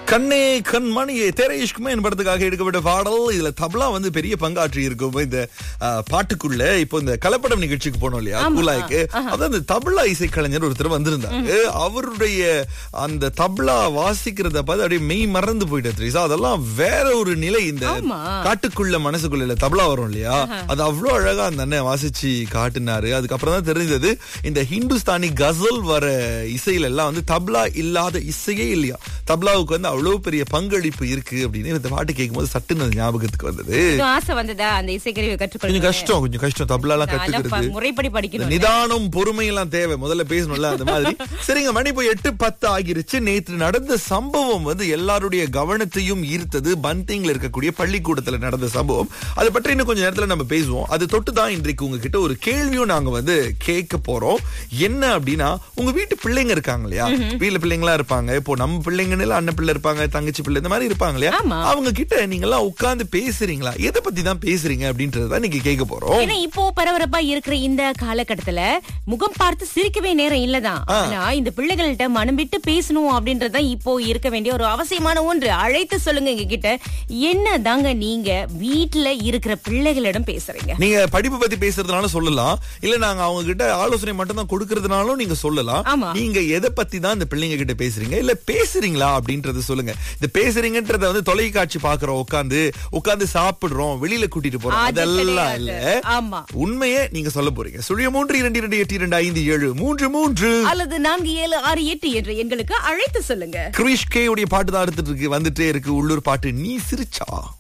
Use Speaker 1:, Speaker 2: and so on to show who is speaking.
Speaker 1: கண்ணே கண் மணியே தேரேஷ்குமே என்பதற்காக எடுக்கப்பட்ட பாடல் இதுல தபலா வந்து பெரிய பங்காற்றி இருக்கும் இந்த ஆ, பாட்டுக்குள்ள இப்போ இந்த கலப்படம் நிகழ்ச்சிக்கு போனோம் இல்லையா கூலாய்க்கு அதான் இந்த தபலா இசைக்கலைஞர் ஒருத்தர் வந்திருந்தாங்க அவருடைய அந்த தபலா வாசிக்கிறத பார்த்து அப்படியே மெய் மறந்து போயிட்டு த்ரீசா அதெல்லாம் வேற ஒரு நிலை இந்த
Speaker 2: ஆமா.
Speaker 1: காட்டுக்குள்ள மனசுக்குள்ள இல்ல தபலா வரும் இல்லையா அது அவ்வளவு அழகா அந்த அண்ணன் வாசிச்சு காட்டினாரு அதுக்கப்புறம் தான் தெரிஞ்சது இந்த ஹிந்துஸ்தானி கசல் வர இசையில எல்லாம் வந்து தப்லா இல்லாத இசையே இல்லையா தப்லாவுக்கு வந்து அவ்வளவு பெரிய பங்களிப்பு இருக்கு அப்படின்னு இந்த பாட்டு கேட்கும்போது சட்டுன்னு அது ஞாபகத்துக்கு வந்தது
Speaker 2: கொஞ்சம் ஆசை வந்ததா அந்த இசைக்கருவி
Speaker 1: கொஞ்சம்
Speaker 2: கற்றுக்கொள்ள
Speaker 1: கஷ்டம் கொஞ்சம் கஷ்டம் தப்லா எல்லாம் கத்துக்கிறது
Speaker 2: முறைப்படி
Speaker 1: இந்த
Speaker 2: படிக்கணும்
Speaker 1: நிதானம் பொறுமை எல்லாம் தேவை முதல்ல பேசணும்ல அந்த மாதிரி சரிங்க மணி இப்போ எட்டு பத்து ஆகிருச்சு நேற்று நடந்த சம்பவம் வந்து எல்லாருடைய கவனத்தையும் ஈர்த்தது பந்திங்ல இருக்கக்கூடிய பள்ளிக்கூடத்துல நடந்த சம்பவம் அதை பற்றி இன்னும் கொஞ்சம் நேரத்துல நம்ம பேசுவோம் அது தொட்டு தான் இன்றைக்கு உங்ககிட்ட ஒரு கேள்வியும் நாங்க வந்து கேட்க போறோம் என்ன அப்படின்னா உங்க வீட்டு பிள்ளைங்க இருக்காங்க இல்லையா வீட்டுல பிள்ளைங்களா இருப்பாங்க இப்போ நம்ம பிள்ளைங்கன்னு அண்ணன் பிள்ளை இருப்பாங்க தங்கச்சி பிள்ளை இந்த மாதிரி இருப்பாங்க இல்லையா
Speaker 2: ஆமா.
Speaker 1: அவங்க கிட்ட நீங்க எல்லாம் உட்கார்ந்து பேசுறீங்களா எதை பத்தி தான் பேசுறீங்க அப்படின்றத நீங்க கேட்க போறோம்
Speaker 2: ஏன்னா இப்போ பரபரப்பா இருக்கிற இந்த காலகட்டத்துல முகம் பார்த்து சிரிக்கவே நேரம் இல்லதான் ஆனா இந்த பிள்ளைகள்கிட்ட மனம் விட்டு பேசணும் அப்படின்றதுதான் இப்போ இருக்க வேண்டிய ஒரு அவசியமான ஒன்று அழைத்து சொல்லுங்க எங்க கிட்ட என்ன தாங்க நீங்க வீட்டுல இருக்கிற பிள்ளைகளிடம் பேசுறீங்க
Speaker 1: நீங்க படிப்பு பத்தி பேசுறதுனால சொல்லலாம் இல்ல நாங்க அவங்க கிட்ட ஆலோசனை மட்டும் தான் கொடுக்கறதுனாலும் நீங்க சொல்லலாம்
Speaker 2: ஆமா.
Speaker 1: நீங்க எதை பத்தி தான் இந்த பிள்ளைங்க கிட்ட பேசுறீங்க இல்ல பேசுறீங்களா அப்படின்றத சொல்லுங்க இந்த பேசுறீங்கன்றத வந்து தொலைக்காட்சி பாக்குறோம் உட்கார்ந்து உட்கார்ந்து சாப்பிடுறோம் வெளியில கூட்டிட்டு போறோம்
Speaker 2: அது
Speaker 1: அதெல்லாம்
Speaker 2: கிடையாது.
Speaker 1: இல்ல
Speaker 2: ஆமா
Speaker 1: உண்மையே நீங்க சொல்ல போறீங்க சுழிய மூன்று இரண்டு இரண்டு எட்டு இரண்டு ஐந்து ஏழு மூன்று மூன்று
Speaker 2: அல்லது நான்கு ஏழு ஆறு எட்டு என்ற எண்களுக்கு அழைத்து சொல்லுங்க
Speaker 1: கிரிஷ் கே உடைய பாட்டு தான் எடுத்துட்டு இருக்கு வந்துட்டே இருக்கு உள்ளூர் பாட்டு நீ சிரிச்சா